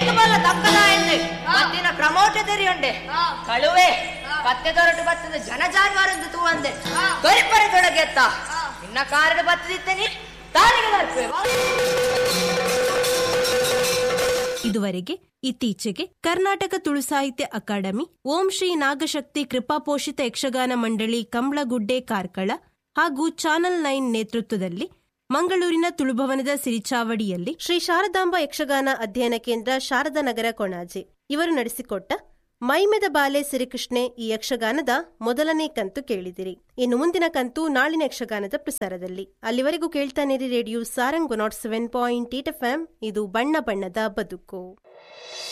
ಏತು ಬಲ್ಲ ತಕ್ಕದ ಎಂದೆ ಮತ್ತಿನ ಕ್ರಮೋಟ ತೆರಿಯುಂಡೆ ಕಳುವೆ ಕತ್ತೆ ದೊರಟು ಬತ್ತದ ಜನ ಜಾನುವಾರದ್ದು ತೂವಂದೆ ತೊರಿಪರೆ ತೊಡಗೆತ್ತ ಇನ್ನ ಕಾರಣ ಬತ್ತದಿತ್ತೇನೆ ತಾನಿಗೆ ತರ್ಪೆ ಇದುವರೆಗೆ ಇತ್ತೀಚೆಗೆ ಕರ್ನಾಟಕ ತುಳು ಸಾಹಿತ್ಯ ಅಕಾಡೆಮಿ ಓಂ ಶ್ರೀ ನಾಗಶಕ್ತಿ ಕೃಪಾಪೋಷಿತ ಯಕ್ಷಗಾನ ಮಂಡಳಿ ಕಂಬ್ಳಗುಡ್ಡೆ ಕಾರ್ಕಳ ಹಾಗೂ ಚಾನಲ್ ನೈನ್ ನೇತೃತ್ವದಲ್ಲಿ ಮಂಗಳೂರಿನ ತುಳುಭವನದ ಸಿರಿಚಾವಡಿಯಲ್ಲಿ ಶ್ರೀ ಶಾರದಾಂಬ ಯಕ್ಷಗಾನ ಅಧ್ಯಯನ ಕೇಂದ್ರ ಶಾರದಾ ನಗರ ಕೊಣಾಜೆ ಇವರು ನಡೆಸಿಕೊಟ್ಟ ಮೈಮೆದ ಬಾಲೆ ಸಿರಿಕೃಷ್ಣೆ ಈ ಯಕ್ಷಗಾನದ ಮೊದಲನೇ ಕಂತು ಕೇಳಿದಿರಿ ಇನ್ನು ಮುಂದಿನ ಕಂತು ನಾಳಿನ ಯಕ್ಷಗಾನದ ಪ್ರಸಾರದಲ್ಲಿ ಅಲ್ಲಿವರೆಗೂ ಕೇಳ್ತಾನಿರಿ radio Sarang naught seven point eight F ಇದು ಬಣ್ಣ ಬಣ್ಣದ ಬದುಕು